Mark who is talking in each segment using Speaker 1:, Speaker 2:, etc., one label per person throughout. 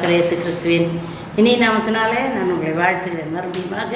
Speaker 1: கர்த்தர் இயேசு கிறிஸ்துவின் இனி நாமத்தினாலே நான் உங்களை வாழ்த்துகிறேன் மறுபடியுமாக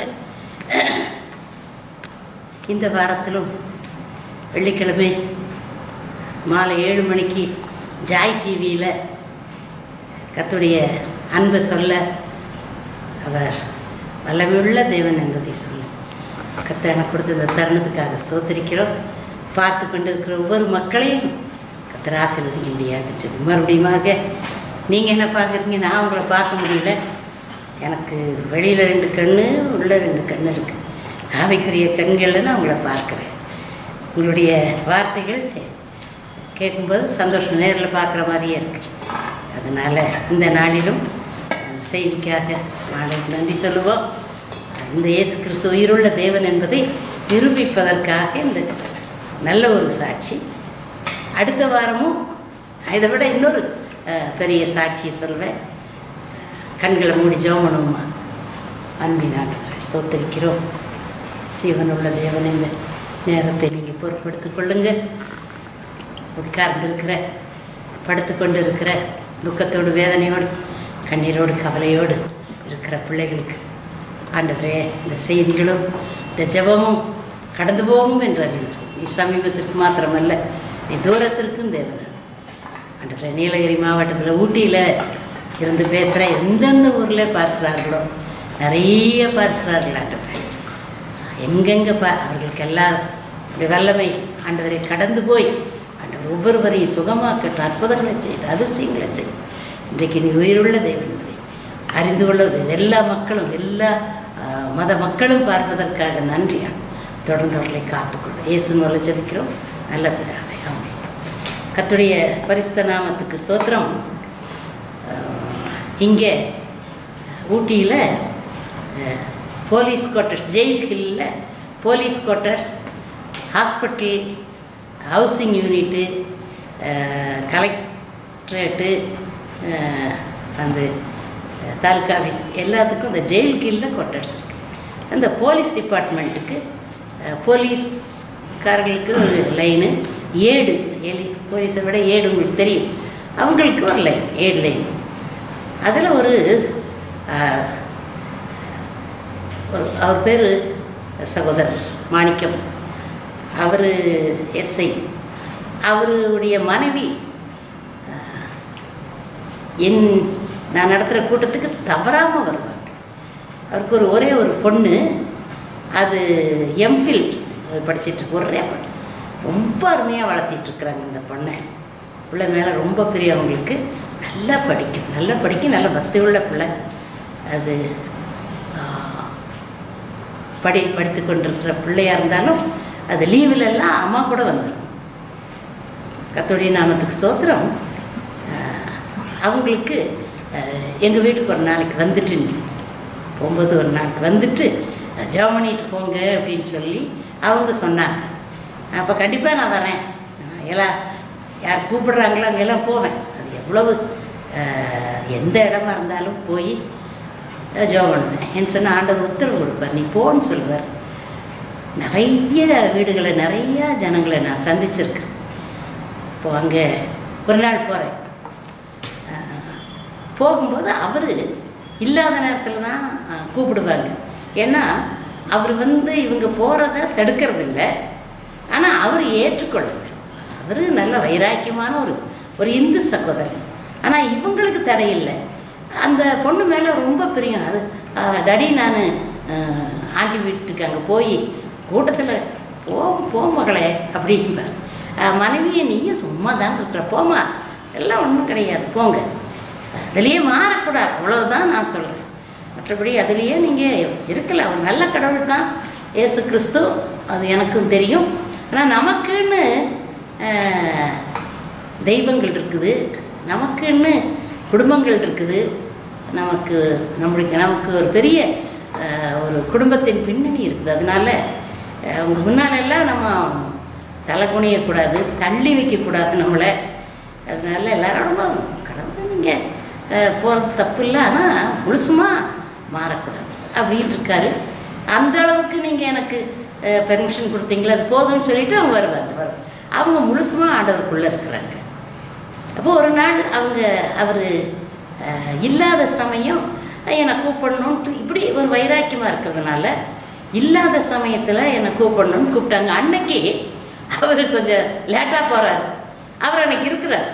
Speaker 1: இந்த வாரத்திலும் வெள்ளிக்கிழமை மாலை ஏழு மணிக்கு ஜாய் டிவியில் கர்த்தருடைய அன்பை சொல்ல அவர் வல்லமையுள்ள தேவன் என்பதை சொல்ல கர்த்தர் எனக்கு கொடுத்த இந்த தருணத்துக்காக ஸ்தோத்திரிக்கிறோம் பார்த்து கொண்டிருக்கிற ஒவ்வொரு மக்களையும் கர்த்தர் ஆசீர்வதிக்க முடியாது சொல்லி மறுபடியுமாக நீங்கள் என்ன பார்க்குறீங்க நான் உங்களை பார்க்க முடியல எனக்கு வெளியில் ரெண்டு கண்ணு உள்ள ரெண்டு கண்ணு இருக்குது ஆவிக்குரிய கண்களில் நான் உங்களை பார்க்குறேன் உங்களுடைய வார்த்தைகள் கேட்கும்போது சந்தோஷம் நேரில் பார்க்குற மாதிரியே இருக்குது அதனால் இந்த நாளிலும் அந்த செய்திக்காக நாளைக்கு நன்றி சொல்லுவோம் இந்த இயேசு கிறிஸ்து உயிருள்ள தேவன் என்பதை நிரூபிப்பதற்காக இந்த நல்ல ஒரு சாட்சி அடுத்த வாரமும் இதை விட இன்னொரு அஹ், பெரிய சாட்சியை சொல்வேன் கண்களை மூடி ஜோமனுமா அன்பினான் ஸ்தோத்தரிக்கிறோம் ஜீவனுள்ள தேவன் இந்த நேரத்தை நீங்கள் பொறுப்படுத்திக் கொள்ளுங்கள் உட்கார்ந்திருக்கிற படுத்துக்கொண்டு இருக்கிற துக்கத்தோடு வேதனையோடு கண்ணீரோடு கவலையோடு இருக்கிற பிள்ளைகளுக்கு ஆண்டவரே இந்த செய்திகளும் இந்த ஜெபமும் கடந்து போகும் என்று அறிந்தார் நீ சமீபத்திற்கு மாத்திரமல்ல நீ தூரத்திற்கும் தேவன் ஆண்டவரே நீலகிரி மாவட்டத்தில் ஊட்டியில் இருந்து பேசுகிற எந்தெந்த ஊரில் பார்க்கிறார்களோ நிறைய பார்க்கிறார்கள் ஆண்டவரே எங்கெங்கே பா அவர்களுக்கு எல்லாரும் இந்த வல்லமை ஆண்டவரை கடந்து போய் ஆண்டவர் ஒவ்வொருவரையும் சுகமாக்கட்டும் அற்புதங்களை செய்யட்டும் அதிசயங்களை செய்யும் இன்றைக்கு நீ உயிருள்ள தெய்வம் என்பதை அறிந்து கொள்வது எல்லா மக்களும் எல்லா ஆ, மத மக்களும் பார்ப்பதற்காக நன்றியா தொடர்ந்து அவர்களை காத்துக்கொள்ளும் இயேசு மூலம் ஜெபிக்கிறோம் நல்ல பிதாவே ஆமென் கர்த்தருடைய பரிசுத்த நாமத்துக்கு ஸ்தோத்திரம் இங்கே ஊட்டியில் அஹ், போலீஸ் குவார்ட்டர்ஸ் ஜெயில் ஹில்லில் police quarters hospital housing unit collectorate அஹ், அந்த அஹ், தாலுக்கா ஆஃபீஸ் எல்லாத்துக்கும் இந்த ஜெயில் கீழில் குவார்ட்டர்ஸ் இருக்குது அந்த போலீஸ் டிபார்ட்மெண்ட்டுக்கு அஹ், போலீஸ்காரர்களுக்கு ஒரு லைனு ஏடு எலி போலீஸை விட ஏடு உங்களுக்கு தெரியும் அவங்களுக்கு ஒரு லைன் ஏடு லைன் அதில் ஒரு அஹ், ஒரு அவர் பேர் சகோதரர் மாணிக்கம் அவர் எஸ்ஐ அவருடைய மனைவி அஹ், என் நான் நடத்துகிற கூட்டத்துக்கு தவறாமல் வருவாங்க அவருக்கு ஒரு ஒரே ஒரு பொண்ணு அது எம்ஃபில் படிச்சிட்டு ஒரே பொண்ணு ரொம்ப அருமையாக வளர்த்திட்ருக்குறாங்க இந்த பொண்ணை பிள்ளை மேலே ரொம்ப பிரியவங்களுக்கு நல்லா படிக்கும் நல்லா படிக்கும் நல்ல பக்தி உள்ள பிள்ளை அது ஆ, படி படித்து கொண்டிருக்கிற பிள்ளையாக இருந்தாலும் அது லீவில் எல்லாம் அம்மா கூட வந்துடும் கத்தோடைய நாமத்துக்கு ஸ்தோத்திரம் ஆஹ், அவங்களுக்கு எங்கள் வீட்டுக்கு ஒரு நாளைக்கு வந்துட்டு நீ போகும்போது ஒரு நாளைக்கு வந்துட்டு ஜெபம் பண்ணிட்டு போங்க அப்படின்னு சொல்லி அவங்க சொன்னாங்க அப்போ கண்டிப்பாக நான் வரேன் நான் எல்லாம் யார் கூப்பிடுறாங்களோ அங்கெல்லாம் போவேன் அது எவ்வளவு ஆஹ், எந்த இடமா இருந்தாலும் போய் ஜெபம் பண்ணுவேன் என் சொன்ன ஆண்டவர் உத்தரவு கொடுப்பார் நீ போன்னு சொல்லுவார் நிறைய வீடுகளை நிறைய ஜனங்களை நான் சந்திச்சிருக்கேன் இப்போ அங்கே ஒரு நாள் போகிறேன் போகும்போது அவர் இல்லாத நேரத்தில் தான் அஹ், கூப்பிடுவாங்க ஏன்னா அவர் வந்து இவங்க போகிறத தடுக்கிறது இல்லை ஆனால் அவர் ஏற்றுக்கொள்ளலை அவர் நல்ல வைராக்கியமான ஒரு ஒரு இந்து சகோதரன் ஆனால் இவங்களுக்கு தடை இல்லை அந்த பொண்ணு மேலே ரொம்ப பிரியம் அது அஹ், டாடி நான் ஆண்டி வீட்டுக்கு அங்கே போய் கூட்டத்தில் போ போ மகளே அப்படிம்பார் அஹ், மனைவியை நீயும் சும்மா தான் இருக்கிற போமா எல்லாம் ஒன்றும் கிடையாது போங்க அதுலேயே மாறக்கூடாது அவ்வளவுதான் நான் சொல்கிறேன் மற்றபடி அதுலேயே நீங்கள் இருக்கல அவர் நல்ல கடவுள் தான் இயேசு கிறிஸ்து அது எனக்கும் தெரியும் ஆனால் நமக்குன்னு அஹ், தெய்வங்கள் இருக்குது நமக்குன்னு குடும்பங்கள் இருக்குது நமக்கு நம்மளுக்கு நமக்கு ஒரு பெரிய அஹ், ஒரு குடும்பத்தின் பின்னணி இருக்குது அதனால அஹ், அவங்க முன்னாலெல்லாம் நம்ம தலை குனியக்கூடாது தள்ளி வைக்கக்கூடாது நம்மளை அதனால எல்லாரோட கடவுள் நீங்கள் போகிறது தப்பு இல்லை ஆனால் முழுசுமாக மாறக்கூடாது அப்படின்ட்டு இருக்காரு அந்த அளவுக்கு நீங்கள் எனக்கு பெர்மிஷன் கொடுத்தீங்களா அது போதும்னு சொல்லிட்டு அவங்க வருவாங்க வரும் அவங்க முழுசுமாக ஆண்டவருக்குள்ளே இருக்கிறாங்க அப்போ ஒரு நாள் அவங்க அவர் அஹ், இல்லாத சமயம் என்னை கூப்பிடணுன்ட்டு இப்படி ஒரு வைராக்கியமாக இருக்கிறதுனால இல்லாத சமயத்தில் என்னை கூப்பிடணும்னு கூப்பிட்டாங்க அன்னைக்கு அவர் கொஞ்சம் லேட்டாக போகிறார் அவர் அன்னைக்கு இருக்கிறார்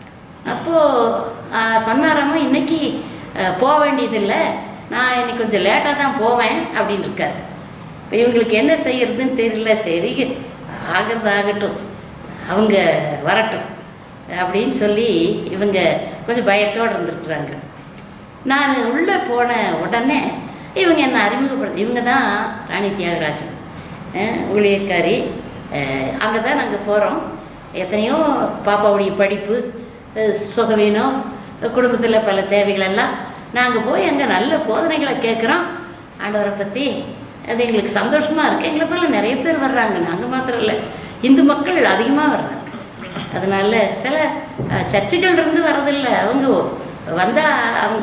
Speaker 1: அப்போது சொன்னாராம்மா இன்னைக்கு அஹ், போக வேண்டியதில்லை நான் இன்னைக்கு கொஞ்சம் லேட்டாக தான் போவேன் அப்படின்னு இருக்கார் இப்போ இவங்களுக்கு என்ன செய்யறதுன்னு தெரியல சரி ஆகிறது ஆகட்டும் அவங்க வரட்டும் அப்படின்னு சொல்லி இவங்க கொஞ்சம் பயத்தோடு இருந்திருக்குறாங்க நான் உள்ளே போன உடனே இவங்க என்னை அறிமுகப்படுத்த இவங்க தான் ராணி தியாகராஜன் அஹ், ஊழியக்காரி அங்கே தான் நாங்கள் போகிறோம் எத்தனையோ பாப்பாவுடைய படிப்பு அஹ், சுகவீனம் குடும்பத்தில் பல தேவைகளெல்லாம் நாங்கள் போய் அங்கே நல்ல போதனைகளை கேட்குறோம் ஆண்டவரை பற்றி அது எங்களுக்கு சந்தோஷமாக இருக்குது எங்களை போல நிறைய பேர் வர்றாங்க நாங்கள் மாத்திரம் இல்லை இந்து மக்கள் அதிகமாக வர்றாங்க அதனால சில அஹ், சர்ச்சுகள் இருந்து வரதில்லை அவங்க வந்தால் அவங்க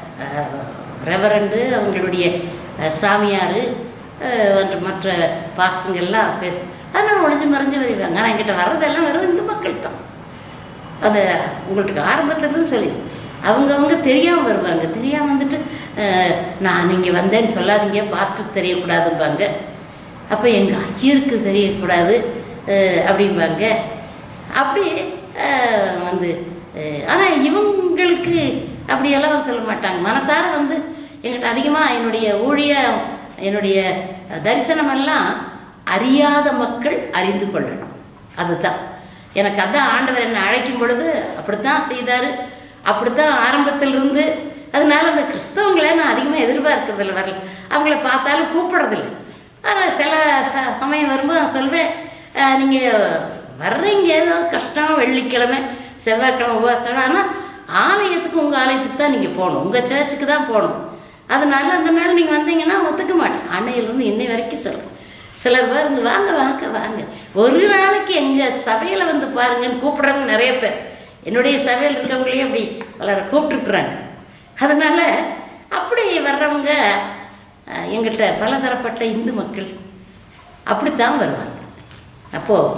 Speaker 1: ரெவரண்டு அவங்களுடைய அஹ், சாமியார் அஹ், மற்றும் மற்ற பாஸ்டருங்கெல்லாம் பேச அதனால் ஒளிஞ்சு மறைஞ்சு வருவாங்க ஆனால் என்கிட்ட வர்றதெல்லாம் வெறும் இந்து மக்கள் தான் அதை உங்களுக்கு ஆரம்பத்துலேருந்து சொல்லி அவங்கவுங்க தெரியாமல் வருவாங்க தெரியாமல் வந்துட்டு அஹ், நான் இங்கே வந்தேன்னு சொல்லாதீங்க பாஸ்டருக்கு தெரியக்கூடாதும்பாங்க அப்போ எங்கள் ஐயருக்கு தெரியக்கூடாது அஹ், அப்படிம்பாங்க அப்படி அஹ், வந்து ஆனால் இவங்களுக்கு அப்படியெல்லாம் வந்து சொல்ல மாட்டாங்க மனசார வந்து எங்கிட்ட அதிகமாக என்னுடைய ஊழியம் என்னுடைய தரிசனமெல்லாம் அறியாத மக்கள் அறிந்து கொள்ளணும் அதுதான் எனக்கு அதான் ஆண்டவர் என்னை அழைக்கும் பொழுது அப்படித்தான் செய்தார் அப்படித்தான் ஆரம்பத்திலிருந்து அதனால அந்த கிறிஸ்தவங்களை நான் அதிகமாக எதிர்பார்க்கறதில்ல வரல அவங்கள பார்த்தாலும் கூப்பிடுறதில்ல ஆனால் சில ச- சமயம் வரும்போது நான் சொல்வேன் நீங்கள் வர்றீங்க ஏதோ கஷ்டம் வெள்ளிக்கிழமை செவ்வாய்க்கிழமை உபவாசம் ஆனால் ஆலயத்துக்கு உங்கள் ஆலயத்துக்கு தான் நீங்கள் போகணும் உங்கள் சர்ச்சுக்கு தான் போகணும் அதனால அந்த நாள் நீங்கள் வந்தீங்கன்னா ஒத்துக்க மாட்டேன் அன்னையிலேருந்து இன்னை வரைக்கும் சொல்கிறேன் சிலர் பாருங்க வாங்க வாங்க வாங்க ஒரு நாளைக்கு எங்கள் சபையில் வந்து பாருங்கன்னு கூப்பிட்றவங்க நிறைய பேர் என்னுடைய சபையில் இருக்கவங்களையும் அப்படி பலரை கூப்பிட்டுருக்குறாங்க அதனால் அப்படி வர்றவங்க அஹ், எங்கிட்ட பலதரப்பட்ட இந்து மக்கள் அப்படித்தான் வருவாங்க அப்போது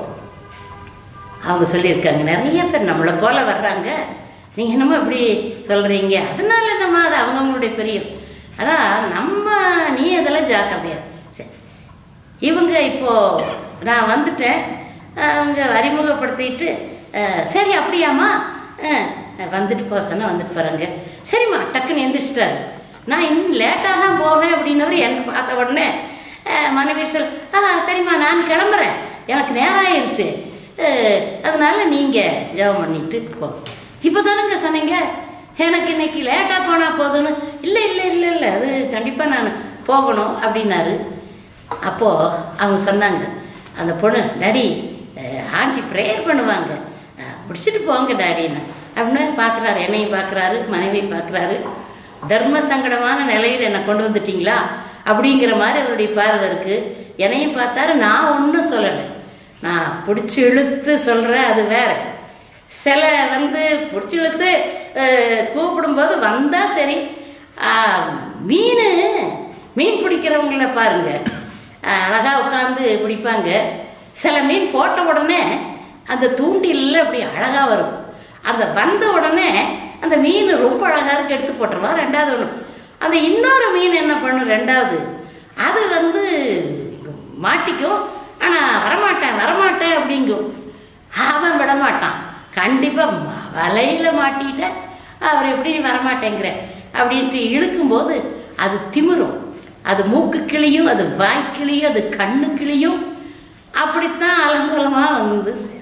Speaker 1: அவங்க சொல்லியிருக்காங்க நிறைய பேர் நம்மளை போல வர்றாங்க நீங்கள் என்னமோ இப்படி சொல்கிறீங்க அதனால நம்ம அது அவங்கவுங்களுடைய பெரியும் ஆனால் நம்ம நீ அதெல்லாம் ஜாக்கிரதையா சரி இவங்க இப்போது நான் வந்துட்டேன் அஹ் அவங்க அறிமுகப்படுத்திட்டு அஹ் சரி அப்படியாம்மா அஹ் வந்துட்டு போக சொன்னால் வந்துட்டு போகிறாங்க சரிம்மா டக்குன்னு எந்திரிச்சிட்டாரு நான் இன்னும் லேட்டாக தான் போவேன் அப்படின்னவர் எனக்கு பார்த்த உடனே அஹ் மனைவி சொல் ஆ சரிம்மா நான் கிளம்புறேன் எனக்கு நேரம் ஆயிடுச்சு அஹ் அதனால நீங்கள் ஜெபம் பண்ணிட்டு போ இப்போ தானேங்க சொன்னீங்க எனக்கு இன்னைக்கு லேட்டாக போனால் போதும்னு இல்லை இல்லை இல்லை இல்லை அது கண்டிப்பாக நான் போகணும் அப்படின்னாரு அப்போது அவங்க சொன்னாங்க அந்த பொண்ணு டாடி அஹ், ஆண்டி ப்ரேயர் பண்ணுவாங்க அஹ், முடிச்சுட்டு போங்க டாடின்னு அப்படின்னு பார்க்குறாரு என்னையும் பார்க்குறாரு மனைவி பார்க்குறாரு தர்ம சங்கடமான நிலையில் என்னை கொண்டு வந்துட்டீங்களா அப்படிங்கிற மாதிரி அவருடைய பார்வை இருக்குது என்னையும் பார்த்தாரு நான் ஒன்றும் சொல்லலை நான் பிடிச்சி இழுத்து சொல்கிறேன் அது வேற சில வந்து பிடிச்சி இழுத்து அஹ், கூப்பிடும்போது வந்தால் சரி ஆஹ், மீன் மீன் பிடிக்கிறவங்கள பாருங்க ஆஹ், அழகா உட்காந்து பிடிப்பாங்க சில மீன் போட்ட உடனே அந்த தூண்டில்ல அப்படி அழகா வரும் அந்த வந்த உடனே அந்த மீன் ரொம்ப அழகா இருக்கு எடுத்து போட்டுருவா ரெண்டாவது ஒன்று அந்த இன்னொரு மீன் என்ன பண்ணும் ரெண்டாவது அது வந்து மாட்டிக்கும் ஆனால் வரமாட்டேன் வரமாட்டேன் அப்படிங்கும் அவன் விட மாட்டான் கண்டிப்பாக வலையில் மாட்டிட்ட அவர் எப்படி வரமாட்டேங்கிற அப்படின்ட்டு இழுக்கும்போது அது திமிரும் அது மூக்கு கிளியும் அது வாய் கிளியும் அது கண்ணு கிளியும் அப்படித்தான் அலங்கோலமாக வந்து சேரும்.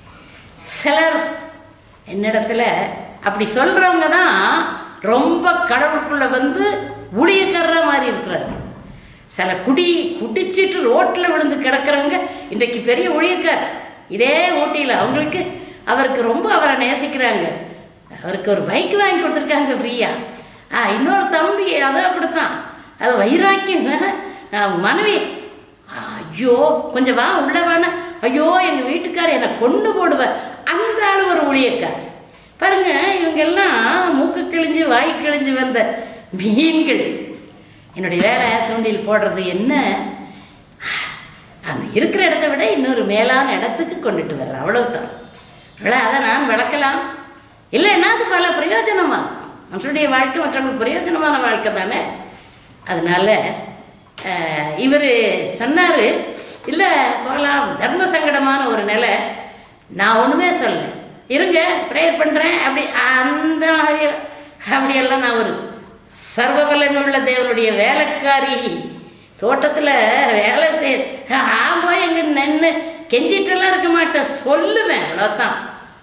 Speaker 1: சிலர் என்னிடத்துல அப்படி சொல்கிறவங்க தான் ரொம்ப கடவுளுக்குள்ள வந்து ஊழியக்காரரா மாதிரி இருக்கிறாங்க சில குடி குடிச்சிட்டு ரோட்டில் விழுந்து கிடக்கிறவங்க இன்றைக்கு பெரிய ஊழியக்கார் இதே ஊட்டியில் அவங்களுக்கு அவருக்கு ரொம்ப அவரை நேசிக்கிறாங்க அவருக்கு ஒரு பைக் வாங்கி கொடுத்துருக்காங்க ஃப்ரீயாக ஆ இன்னொரு தம்பி அதோ அப்படித்தான் அது வைராக்கியம் ஆ, மனைவி ஐயோ கொஞ்சம் வா உள்ள வேணா ஐயோ எங்கள் வீட்டுக்காரர் என்னை கொண்டு போடுவார் அந்த ஆள் ஒரு ஊழியக்கார் பாருங்க இவங்க எல்லாம் மூக்கு கிழிஞ்சு வாய் கிழிஞ்சு வந்த மீன்கள் என்னுடைய வேலை தூண்டில் போடுறது என்ன அந்த இருக்கிற இடத்த விட இன்னொரு மேலான இடத்துக்கு கொண்டுட்டு வர்றேன் அவ்வளவுதான் அவ்வளோ அதை நான் வளர்க்கலாம் இல்லைன்னா அது பல பிரயோஜனமா மனுஷனுடைய வாழ்க்கை மற்றவங்களுக்கு பிரயோஜனமான வாழ்க்கை தானே அதனால இவர் சொன்னார் இல்லை போகலாம் தர்ம சங்கடமான ஒரு நிலை நான் ஒன்றுமே சொல்லலை இருங்க ப்ரேயர் பண்ணுறேன் அப்படி அந்த மாதிரி அப்படியெல்லாம் நான் ஒரு சர்வ வல்லமை உள்ள தேவனுடைய வேலைக்காரி தோட்டத்தில் வேலை செய் ஆம்போ எங்க நின்று கெஞ்சிட்டெல்லாம் இருக்க மாட்டேன் சொல்லுவேன் அவ்வளோதான்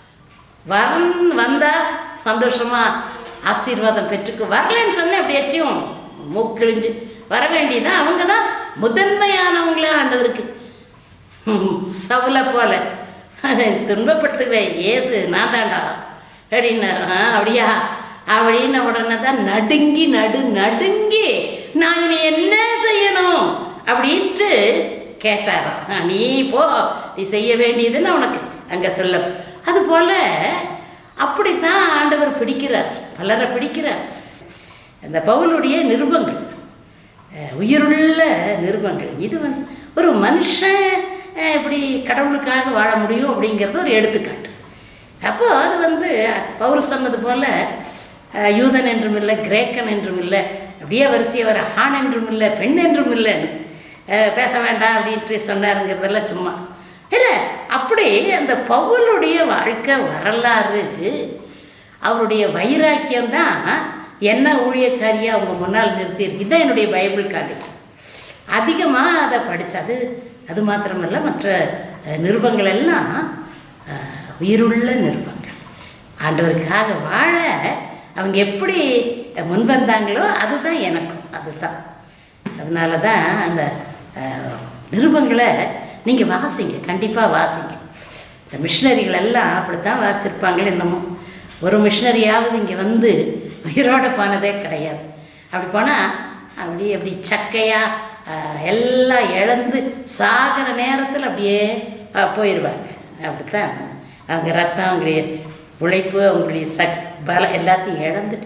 Speaker 1: வரன் வந்தா சந்தோஷமா ஆசீர்வாதம் பெற்றுக்கு வரலன்னு சொன்னேன் அப்படியாச்சும் மூக்கிழிஞ்சு வர வேண்டியதான் அவங்க தான் முதன்மையானவங்களே ஆண்டவருக்கு ஹம், சவுல போல துன்பப்படுத்துகிற இயேசு நான் தாண்டா அப்படின்னாரு "ஆ, அப்படியா அப்படின்ன உடனே தான் நடுங்கி நடு நடுங்கி நான் இனி என்ன செய்யணும் அப்படின்ட்டு கேட்டாராம் "ஆ, நீ போ நீ செய்ய வேண்டியதுன்னு உனக்கு அங்கே சொல்ல அதுபோல அப்படித்தான் ஆண்டவர் பிடிக்கிறார் பலரை பிடிக்கிறார் அந்த பவுலுடைய நிருபங்கள் அஹ், உயிருள்ள நிருபங்கள் இது வந்து ஒரு மனுஷன் அஹ், இப்படி கடவுளுக்காக வாழ முடியும் அப்படிங்கிறது ஒரு எடுத்துக்காட்டு அப்போ அது வந்து பவுல் சொன்னது போல அஹ், யூதன் என்றும் இல்லை கிரேக்கன் என்றும் இல்லை அப்படியே வரிசையை வர ஆண் என்றும் இல்லை பெண் என்றும் இல்லைன்னு அஹ், பேச வேண்டாம் அப்படின்ட்டு சொன்னாருங்கிறதெல்லாம் சும்மா இல்லை அப்படி அந்த பவுலுடைய வாழ்க்கை வரலாறு அவருடைய வைராக்கியம் தான் என்ன ஊழியக்காரியாக அவங்க முன்னால் நிறுத்தியிருக்கு இதுதான் என்னுடைய பைபிள் காலேஜ் அதிகமாக அதை படித்தது அது மாத்திரமல்ல மற்ற அஹ், நிருபங்கள் எல்லாம் அஹ், உயிருள்ள நிருபங்கள் ஆண்டவருக்காக வாழ அவங்க எப்படி முன்வந்தாங்களோ அதுதான் எனக்கும் அதுதான் அதனால தான் அந்த அஹ், நிருபங்களை நீங்கள் வாசிங்க கண்டிப்பாக வாசிங்க இந்த மிஷினரிகள் எல்லாம் அப்படித்தான் வாசிச்சிருப்பாங்களே என்னமோ ஒரு மிஷினரியாவது இங்கே வந்து உயிரோட போனதே கிடையாது அப்படி போனால் அப்படி அப்படி சக்கையாக எல்லாம் இழந்து சாகிற நேரத்தில் அப்படியே அஹ், போயிடுவாங்க அப்படித்தான் அவங்க ரத்தம் அவங்களுடைய உழைப்பு அவங்களுடைய சக் பலம் எல்லாத்தையும் இழந்துட்டு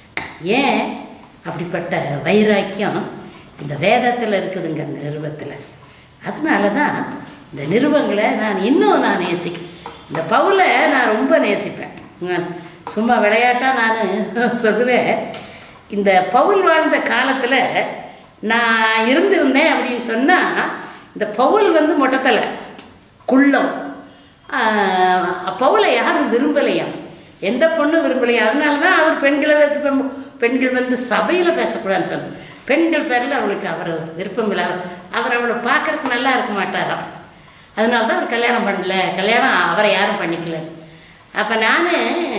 Speaker 1: ஏன் அப்படிப்பட்ட வைராக்கியம் இந்த வேதத்தில் இருக்குதுங்க இந்த நிருபத்தில் அதனால தான் இந்த நிருபங்களை நான் இன்னும் நான் நேசிக்கிறேன் இந்த பவுலை நான் ரொம்ப நேசிப்பேன் நான் சும்மா விளையாட்டாக நான் சொல்லுவேன் இந்த பவுல் வாழ்ந்த காலத்தில் நான் இருந்திருந்தேன் அப்படின்னு சொன்னால் இந்த பவுல் வந்து மொட்டத்தலை குள்ளம் ஆஹ் பவுலை யாரும் விரும்பலையாம் எந்த பொண்ணும் விரும்பலையா அதனால தான் அவர் பெண்களை வச்சு பெண்- பெண்கள் வந்து சபையில் பேசக்கூடாதுன்னு சொன்னார் பெண்கள் பேரில் அவளுக்கு அவர் விருப்பம் இல்லை அவர் அவர் அவளை பார்க்கறதுக்கு நல்லா இருக்க மாட்டாராம் அதனால தான் அவர் கல்யாணம் பண்ணல கல்யாணம் அவரை யாரும் பண்ணிக்கல அப்போ நான்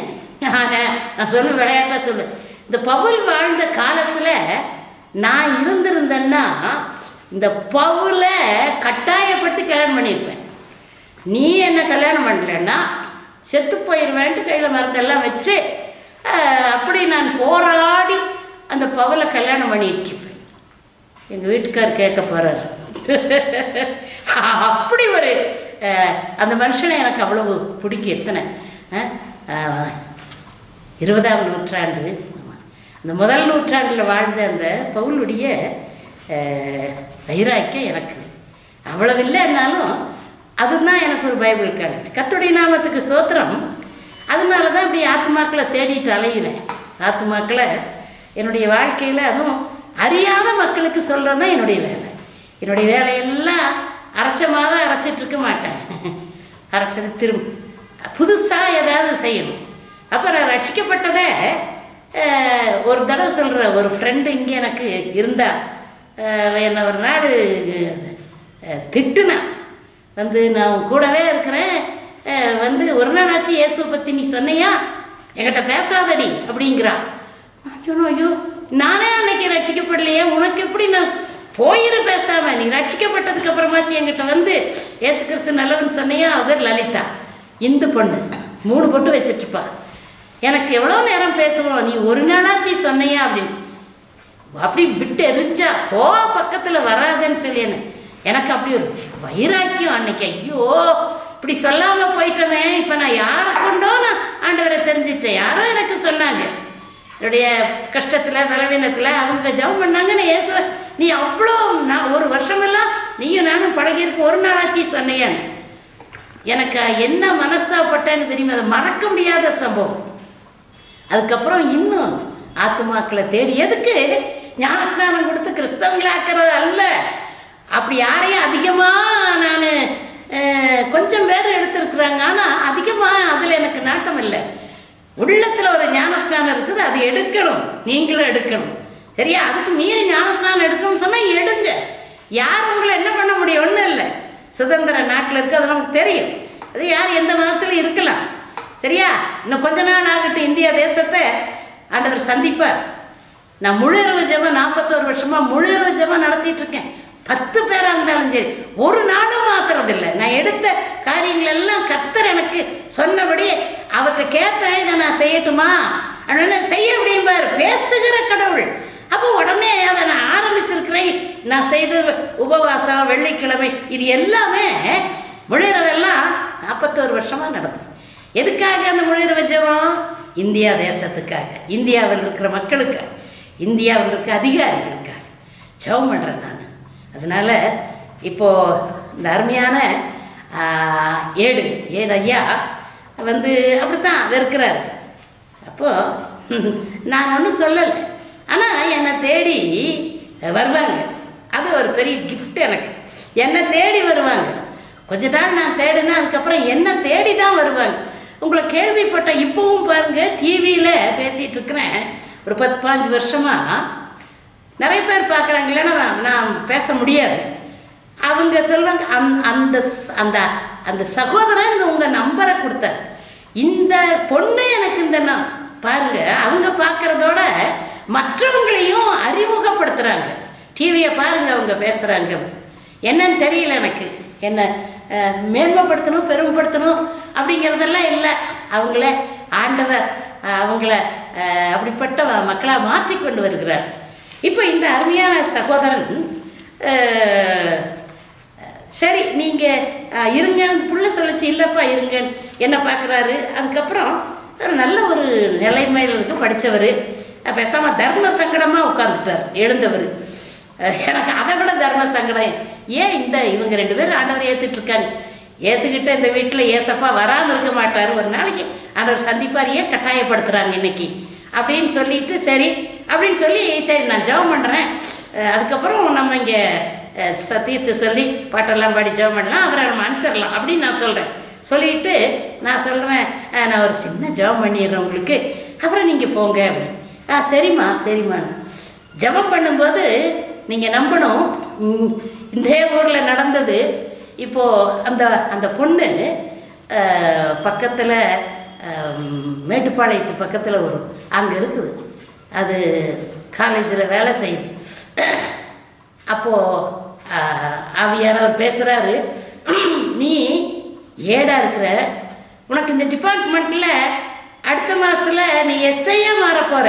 Speaker 1: நான் சொல்ல விளையாட்டாக சொல்லுவேன் இந்த பவுல் வாழ்ந்த காலத்தில் நான் இருந்திருந்தேன்னா இந்த பவுலை கட்டாயப்படுத்தி கல்யாணம் பண்ணியிருப்பேன் நீ என்ன கல்யாணம் பண்ணலன்னா செத்து போயிடுவேன்ட்டு கையில் மருந்தெல்லாம் வச்சு ஆஹ், அப்படி நான் போராடி அந்த பவலை கல்யாணம் பண்ணிட்டு இருப்பேன் எங்கள் வீட்டுக்கார் கேட்க போகிறார் அப்படி ஒரு ஆஹ், அந்த மனுஷனை எனக்கு அவ்வளவு பிடிக்கும் எத்தனை ஆஹ், ஆஹ், இருபதாம் நூற்றாண்டு ஆமா. அந்த முதல் நூற்றாண்டில் வாழ்ந்த அந்த பவுலுடைய ஆஹ், வைராக்கியம் எனக்கு அவ்வளவு இல்லைன்னாலும் அதுதான் எனக்கு ஒரு பைபிள் காலேஜ் கத்துடைய நாமத்துக்கு ஸ்தோத்திரம் அதனால தான் இப்படி ஆத்துமாக்களை தேடிட்டு அலைகிறேன் ஆத்துமாக்களை என்னுடைய வாழ்க்கையில் அதுவும் அறியாத மக்களுக்கு சொல்கிறது தான் என்னுடைய வேலை என்னுடைய வேலையெல்லாம் அரைச்சமாக அரைச்சிட்டு இருக்க மாட்டேன் அரைச்சது திரும்ப புதுசாக ஏதாவது செய்யணும் அப்போ நான் ரட்சிக்கப்பட்டதை அஹ், ஒரு தடவை சொல்கிற ஒரு ஃப்ரெண்டு இங்கே எனக்கு இருந்தா அஹ், என்னை ஒரு நாள் அஹ், திட்டுனா வந்து நான் உன் கூடவே இருக்கிறேன் அஹ், வந்து ஒரு நாள் ஆச்சு இயேசுவை பற்றி நீ சொன்னையா என்கிட்ட பேசாதடி அப்படிங்கிறா நான் சொன்னேன் ஐயோ நானே அன்னைக்கு ரட்சிக்கப்படலையே உனக்கு எப்படி நான் போயிரு பேசாம நீ ரட்சிக்கப்பட்டதுக்கு அப்புறமாச்சு என்கிட்ட வந்து ஏசு கிறிஸ்து நல்லவன் சொன்னையா அவ பேர் லலிதா இந்து பொண்ணு மூணு பொட்டு வச்சிட்ருப்பா எனக்கு எவ்வளோ நேரம் பேசுவோம் நீ ஒரு நாளாச்சு சொன்னையா அப்படின்னு அப்படி விட்டு எரிஞ்சா போ பக்கத்தில் வராதுன்னு சொல்லி என்ன எனக்கு அப்படி ஒரு வைராக்கியம் அன்னைக்கு ஐயோ இப்படி சொல்லாமல் போயிட்டோமே இப்போ நான் யாரை கொண்டோ நான் ஆண்டவரை தெரிஞ்சிட்டேன் யாரோ எனக்கு சொன்னாங்க என்னுடைய கஷ்டத்தில் பலவீனத்தில் அவங்க ஜெபம் பண்ணாங்க நான் ஏசுவ நீ அவ்வளோ நான் ஒரு வருஷமெல்லாம் நீயும் நானும் பழகியிருக்க ஒரு நாளாச்சு சொன்னையான்னு எனக்கு என்ன மனஸ்தாப்பட்டேன்னு தெரியுமா அது மறக்க முடியாத சம்பவம் அதுக்கப்புறம் இன்னும் ஆத்துமாக்களை தேடி எதுக்கு ஞானஸ்நானம் கொடுத்து கிறிஸ்தவங்களை ஆக்கிறது அல்ல அப்படி யாரையும் அதிகமாக நான் கொஞ்சம் பேர் எடுத்திருக்கிறாங்க ஆனால் அதிகமாக அதில் எனக்கு நாட்டம் இல்லை உள்ளத்தில் ஒரு ஞானஸ்நானம் இருக்குது அது எடுக்கணும் நீங்களும் எடுக்கணும் சரியா அதுக்கு மீறி ஞானஸ்நானம் எடுக்கணும்னு சொன்னால் எடுங்க யார் உங்களை என்ன பண்ண முடியும் ஒன்றும் இல்லை சுதந்திர நாட்டில் இருக்குது அது நமக்கு தெரியும் அது யார் எந்த மதத்தில் இருக்கலாம் சரியா இன்னும் கொஞ்ச நாள் ஆகட்டும் இந்திய தேசத்தை ஆண்டவர் சந்திப்பார் நான் முழு இரவு ஜெபம் நாற்பத்தோரு வருஷமாக முழு இரவு ஜெபம் நடத்திட்டு இருக்கேன் பத்து பேராக இருந்தாலும் சரி ஒரு நாளும் மாத்துறதில்லை நான் எடுத்த காரியங்கள் எல்லாம் கர்த்தர் எனக்கு சொன்னபடி அவர்கிட்ட கேட்பேன் இதை நான் செய்யட்டுமா அப்படின்னு செய்ய முடியும்பார் பேசுகிற கடவுள் அப்போ உடனே அதை நான் ஆரம்பிச்சிருக்கிறேன் நான் செய்த உபவாசம் வெள்ளிக்கிழமை இது எல்லாமே முழிரவெல்லாம் நாற்பத்தோரு வருஷமாக நடந்துச்சு எதுக்காக அந்த முழிரவ ஜெபம் இந்தியா தேசத்துக்காக இந்தியாவில் இருக்கிற மக்களுக்காக இந்தியாவில் இருக்க அதிகாரிகளுக்காக ஜெபம் பண்ணுறேன் நான் அதனால் இப்போது இந்த அருமையான ஆ, ஏடு ஏடு ஐயா வந்து அப்படித்தான் வெறுக்கிறாரு அப்போது நான் ஒன்றும் சொல்லலை ஆனால் என்னை தேடி வருவாங்க அது ஒரு பெரிய gift எனக்கு என்னை தேடி வருவாங்க கொஞ்ச நாள் நான் தேடினா அதுக்கப்புறம் என்ன தேடி தான் வருவாங்க உங்களை கேள்விப்பட்ட இப்போவும் பாருங்க டிவியில் பேசிகிட்டு இருக்கிறேன் ஒரு பத்து பாஞ்சு வருஷமாக நிறைய பேர் பார்க்குறாங்க இல்லைன்னா நான் பேச முடியாது அவங்க சொல்லுவாங்க அந் அந்த ஸ்- அந்த அந்த சகோதரன் இந்த உங்கள் நம்பரை கொடுத்தார் இந்த பொண்ணு எனக்கு இந்த ந பாருங்க அவங்க பார்க்குறதோட மற்றவங்களையும் அறிமுகப்படுத்துகிறாங்க டிவியை பாருங்க அவங்க பேசுகிறாங்க என்னன்னு தெரியல எனக்கு என்ன அஹ், மேன்மைப்படுத்தணும் பெருமைப்படுத்தணும் அப்படிங்கிறதெல்லாம் இல்லை அவங்கள ஆண்டவர் அஹ், அவங்கள அஹ், அப்படிப்பட்ட மக்களாக மாற்றி கொண்டு வருகிறார் இப்போ இந்த அருமையான சகோதரன் அஹ், சரி நீங்கள் இருங்கன்னு புள்ள சொல்லிச்சு இல்லைப்பா இருங்கன்னு என்ன பார்க்குறாரு அதுக்கப்புறம் ஒரு நல்ல ஒரு நிலைமையில் இருக்க படித்தவர் பேசாமல் தர்ம சங்கடமாக உட்காந்துட்டார் எழுந்தவர் அஹ் எனக்கு அதை விட தர்ம சங்கடம் ஏன் இந்த இவங்க ரெண்டு பேரும் ஆண்டவர் ஏற்றுட்டு இருக்காங்க ஏற்றுக்கிட்டு இந்த வீட்டில் ஏசப்பா வராமல் இருக்க மாட்டார் ஒரு நாளைக்கு ஆண்டவர் சந்திப்பார் ஏன் கட்டாயப்படுத்துகிறாங்க இன்னைக்கு அப்படின்னு சொல்லிட்டு சரி அப்படின்னு சொல்லி சரி நான் ஜெபம் பண்ணுறேன் அதுக்கப்புறம் நம்ம இங்கே சத்தியத்தை சொல்லி பாட்டெல்லாம் பாடி ஜெபம் பண்ணலாம் அவரை நம்ம அனுப்பிச்சிடலாம் அப்படின்னு நான் சொல்கிறேன் சொல்லிட்டு நான் சொல்கிறேன் நான் ஒரு சின்ன ஜெபம் பண்ணிடுறேன் உங்களுக்கு அப்புறம் நீங்கள் போங்க அப்படின்னு ஆ சரிம்மா சரிம்மா ஜெபம் பண்ணும்போது நீங்கள் நம்பணும் ம், இந்த ஊரில் நடந்தது இப்போது அந்த அந்த பொண்ணு பக்கத்தில் மேட்டுப்பாளையத்து பக்கத்தில் வரும் அங்கே இருக்குது அது காலேஜில் வேலை செய்யுது அப்போது ஆவியானவர் பேசுகிறாரு நீ ஏடா இருக்கிற உனக்கு இந்த டிபார்ட்மெண்ட்டில் அடுத்த மாதத்தில் நீ எஸ்ஐயே மாற போகிற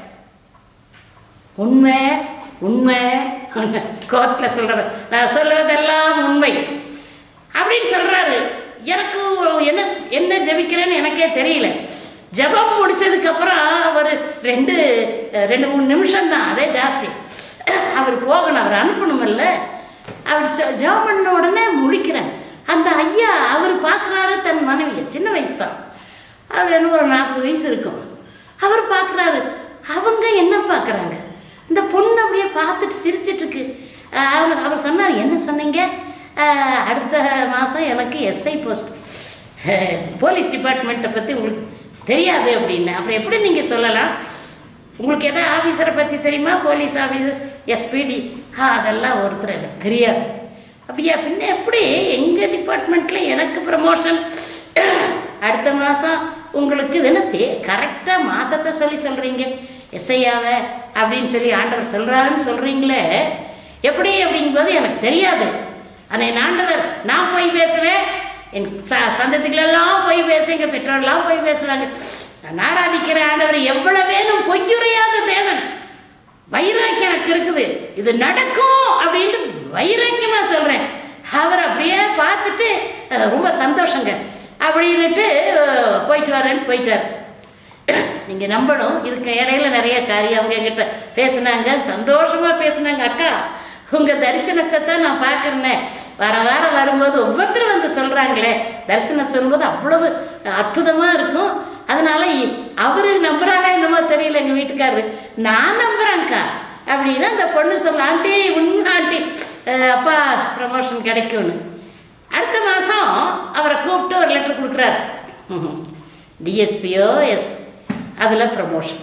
Speaker 1: உண்மை உண்மை கோர்ட்டில் சொல்கிறது நான் சொல்லுவதெல்லாம் உண்மை அப்படின்னு சொல்கிறாரு எனக்கு என்ன என்ன ஜெபிக்கிறேன்னு எனக்கே தெரியல ஜெபம் முடிச்சதுக்கப்புறம் ஒரு ரெண்டு ரெண்டு மூணு நிமிஷம் தான் அதே ஜாஸ்தி அவர் போகணும் அவர் அனுப்பணுமில்ல அவர் ஜெ- ஜெபம் பண்ண உடனே முழிக்கிறேன் அந்த ஐயா அவர் பார்க்குறாரு தன் மனைவியை சின்ன வயசு தான் அவர் என்ன ஒரு நாற்பது வயசு இருக்கும் அவர் பார்க்குறாரு அவங்க என்ன பார்க்குறாங்க இந்த பொண்ணு அப்படியே பார்த்துட்டு சிரிச்சிட்டு இருக்கு அஹ் அவங்க அவர் சொன்னார் என்ன சொன்னீங்க அஹ் அடுத்த மாதம் எனக்கு எஸ்ஐ போஸ்ட் போலீஸ் டிபார்ட்மெண்ட்டை பற்றி உங்களுக்கு தெரியாது அப்படின்னு அப்புறம் எப்படி நீங்கள் சொல்லலாம் உங்களுக்கு எதாவது ஆஃபீஸரை பற்றி தெரியுமா போலீஸ் ஆஃபீஸர் எஸ்பிடி ஆ அதெல்லாம் ஒருத்தர் எனக்கு தெரியாது அப்படியா பின்ன எப்படி எங்கள் டிபார்ட்மெண்ட்டில் எனக்கு ப்ரமோஷன் அடுத்த மாதம் உங்களுக்கு இது என்ன தே கரெக்டாக மாதத்தை சொல்லி சொல்கிறீங்க எஸ்ஐயாவை அப்படின்னு சொல்லி ஆண்டவர் சொல்கிறாருன்னு சொல்கிறீங்களே எப்படி அப்படிங்கும்போது எனக்கு தெரியாது ஆனால் என் ஆண்டவர் நான் போய் பேசுவேன் என் ச சந்ததிகளெல்லாம் போய் பேச எங்கள் பெற்றோர்லாம் போய் பேசுவாங்க நான் ஆராதிக்கிற ஆண்டவர் எவ்வளவு வேணும் பொய்யுரையாத தேவன் வைராக்கியம் எனக்கு இருக்குது இது நடக்கும் அப்படின்ட்டு வைராக்கியமாக சொல்கிறேன் அவர் அப்படியே பார்த்துட்டு அஹ், ரொம்ப சந்தோஷங்க அப்படின்னுட்டு அஹ், போயிட்டு வரேன்னு போயிட்டார் நீங்கள் நம்பணும் இதுக்கு இடையில நிறைய காரியம் அவங்க என்கிட்ட பேசுனாங்க சந்தோஷமாக பேசுனாங்க அக்கா உங்கள் தரிசனத்தை தான் நான் பார்க்குறேனே வார வாரம் வரும்போது ஒவ்வொருத்தரும் வந்து சொல்கிறாங்களே தரிசனம் சொல்லும்போது அவ்வளவு அற்புதமாக இருக்கும் அதனால இ- அவரு நம்புறாரா என்னமோ தெரியல எங்கள் வீட்டுக்காரரு நான் நம்புறேன்க்கா அப்படின்னா அந்த பொண்ணு சொல்ல ஆண்டி உண்மை ஆண்டி அஹ் அப்பா ப்ரமோஷன் கிடைக்கும்னு அடுத்த மாதம் அவரை கூப்பிட்டு ஒரு லெட்டர் கொடுக்குறாரு டிஎஸ்பியோ எஸ் அதில் ப்ரமோஷன்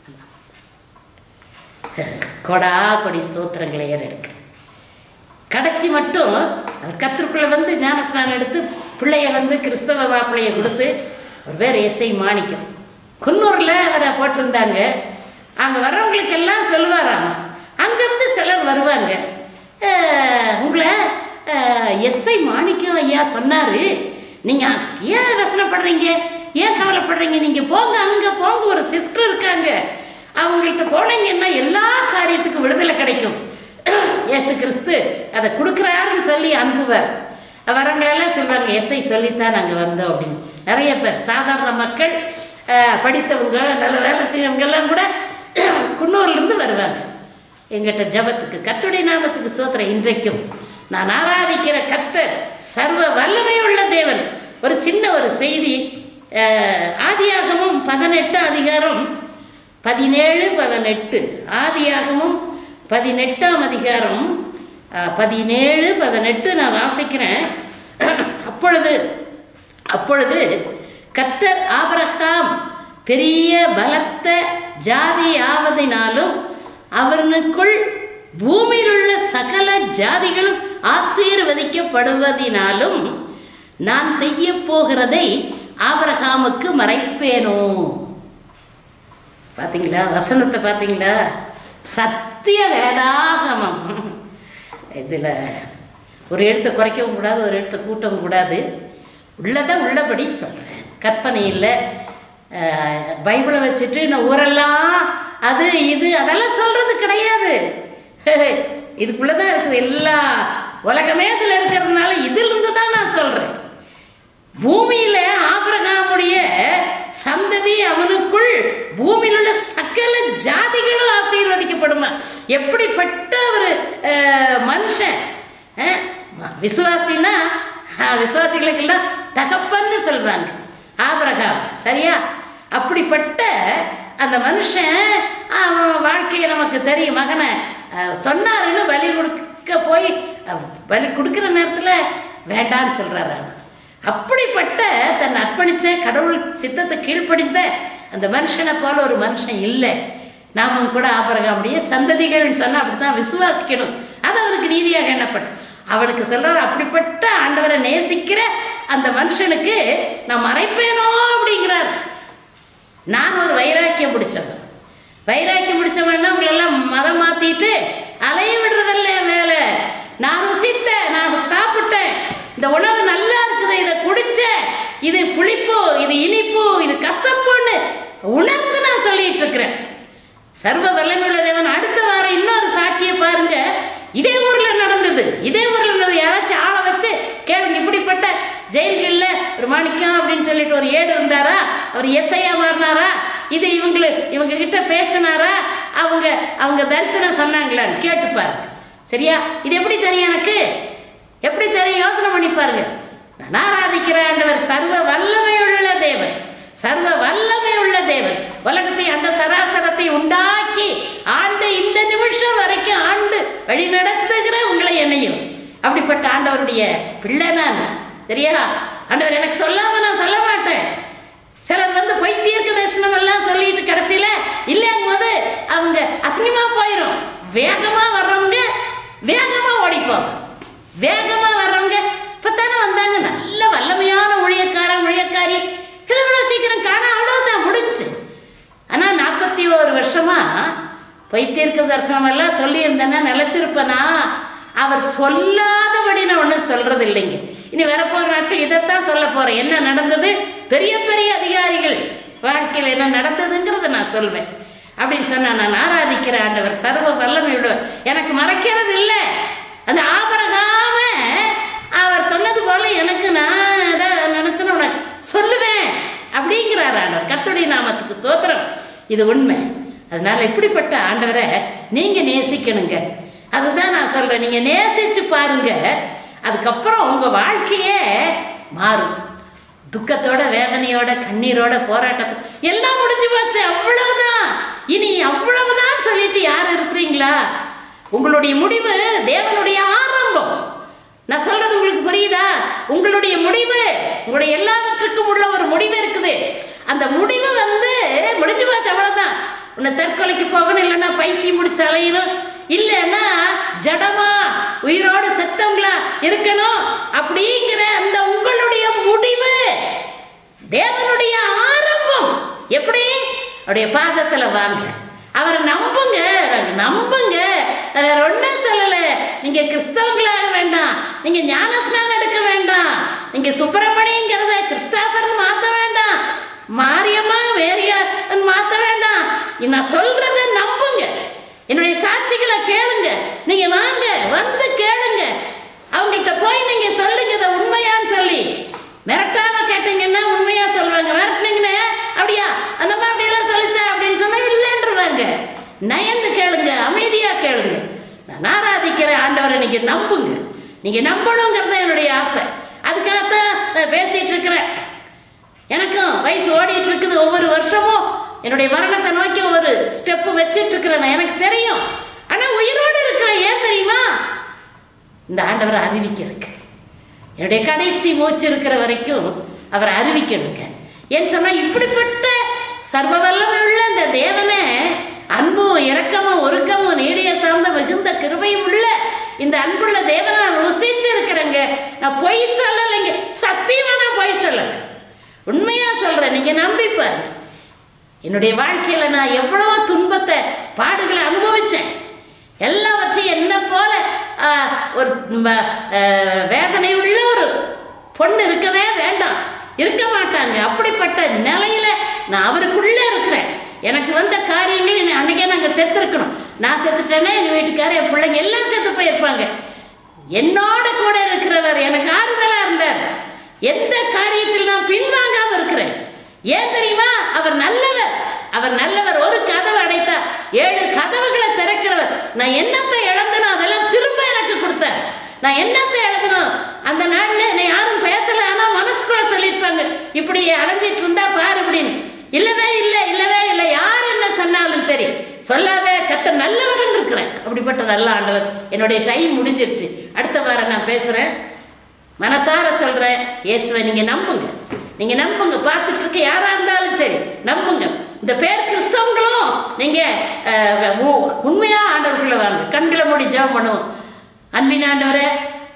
Speaker 1: கொடா கொடி ஸ்தோத்திரங்களை ஏறெடுக்கு கடைசி மட்டும் அவர் கத்திற்குள்ள வந்து ஞானஸ்நானம் எடுத்து பிள்ளைய வந்து கிறிஸ்தவ மாப்பிள்ளைய கொடுத்து ஒரு பேர் எஸ்ஐ மாணிக்கம் குன்னூரில் அவரை போட்டிருந்தாங்க அங்கே வர்றவங்களுக்கெல்லாம் சொல்லுவாராமா அங்கேருந்து சிலர் வருவாங்க "அஹ், உங்களை எஸ்ஐ மாணிக்கம் ஐயா சொன்னார் நீங்கள் ஏன் வசனப்படுறீங்க ஏன் கவலைப்படுறீங்க நீங்கள் போங்க அங்கே போங்க ஒரு சிஸ்டர் இருக்காங்க அவங்கள்ட்ட போனீங்கன்னா எல்லா காரியத்துக்கும் விடுதலை கிடைக்கும் இயேசு கிறிஸ்து அதை கொடுக்குறாருன்னு சொல்லி அனுப்புவார் வரவங்களெல்லாம் சொல்லுவாங்க எஸ்ஐ சொல்லித்தான் நாங்கள் வந்தோம் அப்படின்னு நிறைய பேர் சாதாரண மக்கள் அஹ், படித்தவங்க நல்ல வேலை செய்கிறவங்க எல்லாம் கூட குன்னூர்லேருந்து வருவாங்க எங்கிட்ட ஜபத்துக்கு கர்த்தருடைய நாமத்துக்கு சோத்திரம் இன்றைக்கும் நான் ஆராதிக்கிற கர்த்தர் சர்வ வல்லமை உள்ள தேவன் ஒரு சின்ன ஒரு செய்தி அஹ், ஆதியாகமும் பதினெட்டு அதிகாரம் பதினேழு பதினெட்டு ஆதியாகமும் பதினெட்டாம் அதிகாரம் அஹ், பதினேழு பதினெட்டு நான் வாசிக்கிறேன் அப்பொழுது அப்பொழுது கத்தர் ஆபிரகாம் பெரிய பலத்த ஜாதி ஆவதினாலும் அவனுக்குள் பூமியில் உள்ள சகல ஜாதிகளும் ஆசீர்வதிக்கப்படுவதினாலும் நான் செய்ய போகிறதை ஆபிரகாமுக்கு மறைப்பேனோ பாத்தீங்களா வசனத்தை பாத்தீங்களா சத்திய வேதாகமம் இதில் ஒரு எழுத்தை குறைக்கவும் கூடாது ஒரு எழுத்தை கூட்டவும் கூடாது உள்ளதை உள்ளபடி சொல்கிறேன் கற்பனை இல்லை அஹ், பைபிளை வச்சுட்டு நான் ஊரெல்லாம் அது இது அதெல்லாம் சொல்கிறது கிடையாது இதுக்குள்ளே தான் இருக்குது எல்லா உலகமே இதில் இருக்கிறதுனால இதிலிருந்து தான் நான் சொல்கிறேன் பூமியில ஆபிரகாமுடைய சந்ததி அவனுக்குள் பூமியில் உள்ள சகல ஜாதிகளும் ஆசீர்வதிக்கப்படுமா எப்படிப்பட்ட ஒரு அஹ், மனுஷன் அஹ், விசுவாசின்னா அஹ், விசுவாசிகளுக்கெல்லாம் தகப்பன்னு சொல்றாங்க ஆபிரகாம் சரியா அப்படிப்பட்ட அந்த மனுஷன் அவன் வாழ்க்கையை நமக்கு தெரியும் மகனை அஹ், சொன்னாருன்னு பலி கொடுக்க போய் அஹ், பலி கொடுக்குற நேரத்தில் வேண்டான்னு சொல்கிறாரு ஆனால் அப்படிப்பட்ட தன் அர்ப்பணிச்ச கடவுள் சித்தத்தை கீழ்ப்படிந்த அந்த மனுஷனை போல ஒரு மனுஷன் இல்லை நாமும் கூட ஆபரகாமுடைய சந்ததிகள்னு சொன்னா அப்படித்தான் விசுவாசிக்கணும் அது அவனுக்கு நீதியாக எண்ணப்படும் அவனுக்கு சொல்றாரு அப்படிப்பட்ட ஆண்டவரை நேசிக்கிற அந்த மனுஷனுக்கு நான் மறைப்பேனோ அப்படிங்கிறார் நான் ஒரு வைராக்கியம் பிடிச்சவன் வைராக்கியம் பிடிச்சவன்னா உங்களெல்லாம் மதம் மாத்திட்டு அலைய விடுறதல்ல என் வேலை நான் ருசித்தேன் நான் சாப்பிட்டேன் இந்த உணவு நல்லா இருக்குது இதை குடிச்சேன் இது புளிப்பு இது இனிப்பு இது கசப்புன்னு உணர்ந்து நான் சொல்லிட்டு இருக்கிறேன் சர்வ வல்லமையுள்ள தேவன் அடுத்த வாரம் இன்னொரு சாட்சியை பாருங்க இதே ஊர்ல நடந்தது இதே ஊர்ல நடந்தது யாராச்சும் ஆளை வச்சு கேளுங்க இப்படிப்பட்ட ஜெயில்கள்ல ஒரு மாணிக்கம் அப்படின்னு சொல்லிட்டு ஒரு ஏடு இருந்தாரா அவர் எஸ்ஐயா மாறினாரா இது இவங்களு இவங்க கிட்ட பேசினாரா அவங்க அவங்க தரிசனம் சொன்னாங்களான்னு கேட்டு பாருங்க சரியா இது எப்படி தெரியும் எனக்கு எப்படி தெரியும் யோசனை பண்ணி பாருங்க நான் ஆராதிக்கிற ஆண்டவர் சர்வ வல்லமையுள்ள தேவன் சர்வ வல்லமையுள்ள தேவன் உலகத்தை அந்த சராசரத்தை உண்டாக்கி ஆண்டு இந்த நிமிஷம் வரைக்கும் ஆண்டு வழி நடத்துகிற உங்களை என்னையும் அப்படிப்பட்ட ஆண்டவருடைய பிள்ளை நான் சரியா ஆண்டவர் எனக்கு சொல்லாம நான் சொல்ல மாட்டேன் சிலர் வந்து பொய் தீர்க்க தரிசனம் எல்லாம் சொல்லிட்டு கடைசியில இல்லைங்கும் போது அவங்க அசிங்கமா போயிடும் வேகமா வர்றவங்க வேகமா ஓடிப்போம் வேகமா வர்றவங்க இப்பத்தானே வந்தாங்க நல்ல வல்லமையான ஊழியக்காரன் ஊழியக்காரி இவ்வளோ சீக்கிரம் காண அவ்வளோதான் முடிஞ்சு ஆனா நாற்பத்தி ஒரு வருஷமா பொய்த்தீர்க்க தரிசனம் எல்லாம் சொல்லியிருந்தேன்னா நிலைச்சிருப்பேனா அவர் சொல்லாதபடி நான் ஒன்றும் சொல்றது இல்லைங்க இனி வரப்போகிற நாட்கள் இதைத்தான் சொல்ல போறேன் என்ன நடந்தது பெரிய பெரிய அதிகாரிகள் வாழ்க்கையில் என்ன நடந்ததுங்கிறத நான் சொல்வேன் அப்படின்னு சொன்னா நான் ஆராதிக்கிற ஆண்டவர் சர்வ வல்லமை உள்ளவர் எனக்கு மறைக்கிறது இல்லை அந்த ஆபரகாம அவர் சொன்னது போல எனக்கு நான் எதை நினைச்சேன்னு உனக்கு சொல்லுவேன் அப்படிங்கிறார் ஆண்டவர் கர்த்தருடைய நாமத்துக்கு ஸ்தோத்திரம் இது உண்மை அதனால இப்படிப்பட்ட ஆண்டவரை நீங்க நேசிக்கணுங்க அதுதான் நான் சொல்றேன் நீங்க நேசிச்சு பாருங்க அதுக்கப்புறம் உங்க வாழ்க்கையே மாறும் துக்கத்தோட வேதனையோட கண்ணீரோட போராட்டத்தோட எல்லாம் முடிஞ்சு போச்சு அவ்வளவுதான் இனி அவ்வளவுதான் சொல்லிட்டு யார் இருக்கிறீங்களா உங்களுடைய முடிவு தேவனுடைய ஆரம்பம் நான் சொல்றது உங்களுக்கு புரியுதா உங்களுடைய முடிவு உங்களுடைய எல்லாவற்றுக்கும் உள்ள ஒரு முடிவு இருக்குது அந்த முடிவு வந்து முடிஞ்சு போச்சு அவ்வளவுதான் உன்னை தற்கொலைக்கு போகணும் இல்லைன்னா பைத்தியம் முடிச்சு அலையணும் இல்லைன்னா ஜடமா உயிரோடு செத்தவங்களா இருக்கணும் அப்படிங்கிற அந்த உங்களுடைய முடிவு தேவனுடைய ஆரம்பம் எப்படி அவருடைய பாதத்துல வாங்க அவரை நம்புங்க நம்புங்க நான் வேற ஒன்றும் சொல்லல நீங்க கிறிஸ்தவங்களாக வேண்டாம் நீங்க ஞானஸ்நானம் எடுக்க வேண்டாம் நீங்க சுப்பிரமணியங்கிறத கிறிஸ்தாபர்னு மாத்த வேண்டாம் மாரியம்மா வேறியா மாத்த வேண்டாம் நான் சொல்றத நம்புங்க என்னுடைய சாட்சிகளை கேளுங்க நீங்க வாங்க வந்து கேளுங்க அவங்கள்ட்ட போய் நீங்க சொல்லுங்க இதை உண்மையான்னு சொல்லி மிரட்டாம கேட்டீங்கன்னா உண்மையா சொல்லுவாங்க மிரட்டினீங்கன்னா அப்படியா அந்த மாதிரி அப்படியெல்லாம் சொல்லிச்சா அப்படின்னு சொன்னா இல்லைன்றவாங்க நயந்து கேளுங்க அமைதியா கேளுங்க நான் ஆராதிக்கிற ஆண்டவரை நீங்க நம்புங்க நீங்க நம்பணுங்கிறது என்னுடைய ஆசை அதுக்காகத்தான் நான் பேசிட்டு இருக்கிறேன் எனக்கும் வயசு ஓடிட்டு இருக்குது ஒவ்வொரு வருஷமும் என்னுடைய மரணத்தை நோக்கி ஒரு ஸ்டெப்பு வச்சிட்டு இருக்கிறேன் எனக்கு தெரியும் ஆனா உயிரோடு இருக்கிறேன் ஏன் தெரியுமா இந்த ஆண்டவரை அறிவிக்கிறதுக்கு என்னுடைய கடைசி மூச்சு இருக்கிற வரைக்கும் அவரை அறிவிக்கணுங்க ஏன்னு சொன்னா இப்படிப்பட்ட சர்வ வல்லமை உள்ள இந்த தேவனை அன்பும் இரக்கமும் ஒருக்கமும் நீடிய சார்ந்த மிகுந்த கிருபையும் உள்ள இந்த அன்புள்ள தேவனை நான் ருசிச்சு இருக்கிறேங்க நான் பொய் சொல்லலைங்க சத்தியமா நான் பொய் சொல்லலை உண்மையா சொல்றேன் நீங்க நம்பி பாருங்க என்னுடைய வாழ்க்கையில நான் எவ்வளவோ துன்பத்தை பாடுகளை அனுபவிச்சேன் எல்லாவற்றையும் என்ன போல ஆ, ஒரு ம- ஆ, வேதனை உள்ள ஒரு பொண்ணு இருக்கவே வேண்டாம் இருக்க மாட்டாங்க அப்படிப்பட்ட நிலையில நான் அவருக்குள்ள இருக்கிறேன் எனக்கு வந்த காரியங்கள் என்னை அன்னைக்கே நாங்கள் செத்துருக்கணும் நான் செத்துட்டேன்னா எங்கள் வீட்டுக்காரர் என் பிள்ளைங்க எல்லாம் செத்து போயிருப்பாங்க என்னோட கூட இருக்கிறவர் எனக்கு ஆறுதலா இருந்தார் எந்த காரியத்தில் நான் பின்வாங்காம இருக்கிறேன் ஏன் தெரியுமா அவர் நல்லவர் அவர் நல்லவர் ஒரு கதவு அடைத்தா ஏழு கதவுகளை திறக்கிறவர் நான் என்னத்தை இழந்தனோ அதெல்லாம் திரும்ப எனக்கு கொடுத்தார் நான் என்னத்தை இழந்தனோ அந்த நாள்ல என்னை யாரும் பேசல ஆனா மனசுக்குள்ள சொல்லியிருப்பாங்க இப்படி அலைஞ்சிட்டு இருந்தா பாரு அப்படின்னு இல்லவே இல்லை இல்லவே இல்லை யார் என்ன சொன்னாலும் சரி சொல்லாத கத்த நல்லவர்னு இருக்கிறேன் அப்படிப்பட்ட நல்ல ஆண்டவர் என்னுடைய டைம் முடிஞ்சிருச்சு அடுத்த வாரம் நான் பேசுறேன் மனசார சொல்றேன் இயேசுவை நீங்க நம்புங்க நீங்க நம்புங்க பார்த்துட்டு இருக்க யாரா இருந்தாலும் சரி நம்புங்க இந்த பேர் கிறிஸ்தவங்களும் நீங்க அஹ், உ- உண்மையா ஆண்டவருக்குள்ள வாங்க கண்களை மூடி ஜெபம் பண்ணுவோம் அன்பின் ஆண்டவரே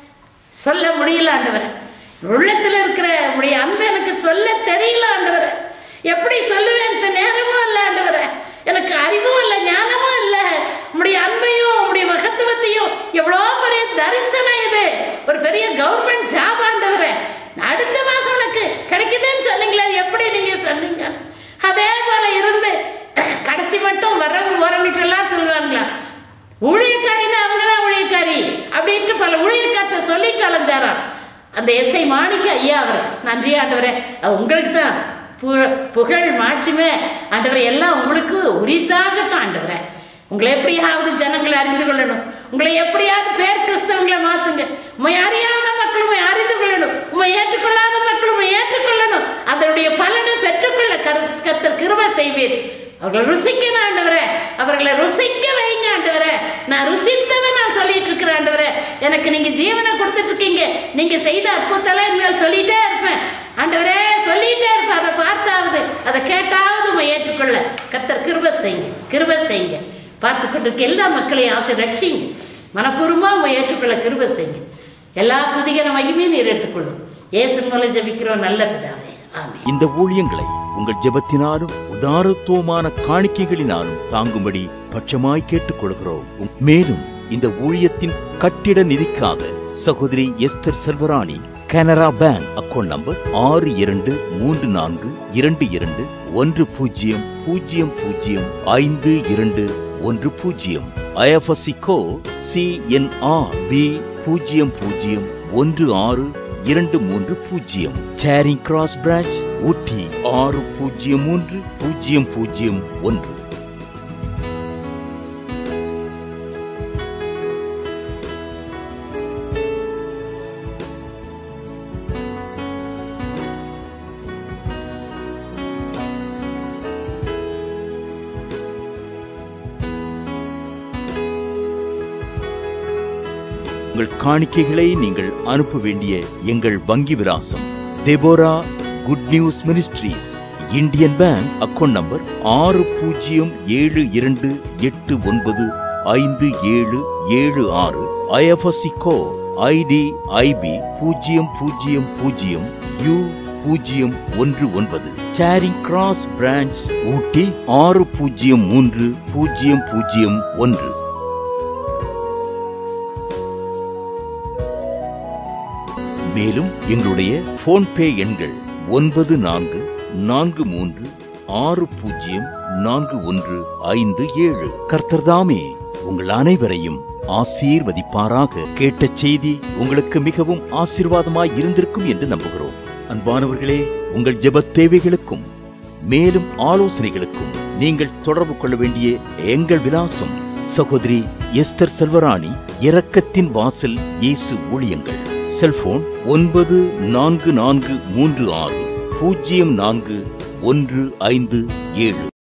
Speaker 1: சொல்ல முடியல ஆண்டவரே உள்ளத்துல இருக்கிற உடைய அன்பு எனக்கு சொல்ல தெரியல ஆண்டவரே எப்படி சொல்லுவேன் இந்த நேரமும் இல்லை ஆண்டவரே எனக்கு அறிவும் இல்லை ஞானமும் இல்லை உம்முடைய அன்பையும் உம்முடைய மகத்துவத்தையும் எவ்வளோ பெரிய தரிசனம் இது ஒரு பெரிய கவர்மெண்ட் ஜாப் ஆண்டவரே நான் அடுத்த மாசம் உனக்கு கிடைக்குதுன்னு சொன்னீங்களே அது எப்படி நீங்க சொன்னீங்க அதே போல இருந்து கடைசி மட்டும் வரவங்க போறவங்கள்ட்ட எல்லாம் சொல்லுவாங்களா ஊழியக்காரின்னா அவங்க தான் ஊழியக்காரி அப்படின்ட்டு பல ஊழியக்கார்ட்ட சொல்லிட்டு அலைஞ்சாராம் அந்த எஸ்ஐ மாணிக்க ஐயா அவர் நன்றி ஆண்டவரே அது உங்களுக்கு தான் பு- புகழ் மாட்சிமே ஆண்டவரே எல்லாம் உங்களுக்கு உரித்தாகட்டும் ஆண்டவரே உங்களை எப்படியாவது ஜனங்களை அறிந்து கொள்ளணும் உங்களை எப்படியாவது பேர் கிறிஸ்தவங்களை மாத்துங்க உண்மை அறியாத மக்கள் உண்மை அறிந்து கொள்ளணும் உண்மை ஏற்றுக்கொள்ளாத மக்கள் உண்மை ஏற்றுக்கொள்ளணும் அதனுடைய பலனை பெற்றுக்கொள்ள கரு கத்தர் கிருபை செய்வீர் அவர்களை ருசிக்கணும் ஆண்டவரே அவர்களை ருசிக்க வைங்க ஆண்டவரே நான் ருசித்தவன் நான் சொல்லிட்டு இருக்கிறேன் ஆண்டவரே எனக்கு நீங்க ஜீவனை கொடுத்துட்டு இருக்கீங்க நீங்க செய்த அற்புதத்தெல்லாம் இனிமேல் சொல்லிட்டே இருப்பேன் ஆண்டவரே சொல்லிட்டே இருப்பேன் அதை பார்த்தாவது அதை கேட்டாவது உண்மை ஏற்றுக்கொள்ள கத்தர் கிருபை செய்யுங்க கிருபை செய்யுங்க பார்த்து கொண்டிருக்க எல்லா மக்களையும் ஆசை ரட்சிங்க மனப்பூர்வமா உண்மை ஏற்றுக்கொள்ள கிருபை செய்யுங்க எல்லா துதிகர மகிமையும் நீர் எடுத்துக்கொள்ளும் இயேசு மூலம் ஜெபிக்கிறோம் நல்ல பிதாவே ஆமென்
Speaker 2: இந்த ஊழியங்களை உங்கள் ஜெபத்தினாலும் உதாரத்துவமான காணிக்கைகளினாலும் தாங்கும்படி பட்சமாய் கேட்டுக்கொள்கிறோம் மேலும் இந்த ஊழியத்தின் கட்டிட நிதிக்காக சகோதரி Esther Selvarani Canara bank account number ஆறு இரண்டு மூன்று நான்கு இரண்டு இரண்டு ஒன்று பூஜ்ஜியம் பூஜ்ஜியம் பூஜ்ஜியம் ஐந்து இரண்டு ஒன்று பூஜ்ஜியம் ஐஎஃப்எஸ்சி கோ சிஎன்ஆர் பி பூஜ்ஜியம் பூஜ்ஜியம் ஒன்று ஆறு இரண்டு மூன்று பூஜ்ஜியம் சேரிங் கிராஸ் பிரான்ச் ஊட்டி ஆறு பூஜ்ஜியம் மூன்று பூஜ்ஜியம் பூஜ்ஜியம் ஒன்று உங்கள் காணிக்கைகளை நீங்கள் அனுப்ப வேண்டிய எங்கள் வங்கி விலாசம் Deborah good news ministries Indian bank account number ஆறு பூஜ்ஜியம் ஏழு இரண்டு எட்டு ஒன்பது ஐந்து ஏழு ஏழு ஆறு ஐஎஃப்எஸ்சி கோ ஐடி ஐபி பூஜ்ஜியம் பூஜ்ஜியம் பூஜ்ஜியம் யூ பூஜ்ஜியம் ஒன்று ஒன்பது சேரிங் கிராஸ் பிரான்ச் ஊட்டி ஆறு பூஜ்ஜியம் மூன்று பூஜ்ஜியம் பூஜ்ஜியம் ஒன்று மேலும் எங்களுடைய போன்பே எண்கள் ஒன்பது நான்கு நான்கு மூன்று ஆறு பூஜ்ஜியம் நான்கு ஒன்று ஐந்து ஏழு கர்த்தர்தாமே உங்கள் அனைவரையும் ஆசீர்வதிப்பாராக கேட்ட செய்தி உங்களுக்கு மிகவும் ஆசீர்வாதமாய் இருந்திருக்கும் என்று நம்புகிறோம் அன்பானவர்களே உங்கள் ஜெபத் தேவைகளுக்கும் மேலும் ஆலோசனைகளுக்கும் நீங்கள் தொடர்பு கொள்ள வேண்டிய எங்கள் விலாசம் சகோதரி எஸ்தர் செல்வராணி இரக்கத்தின் வாசல் இயேசு ஊழியங்கள் செல்போன் ஒன்பது நான்கு நான்கு மூன்று ஆறு பூஜ்ஜியம் நான்கு ஒன்று ஐந்து ஏழு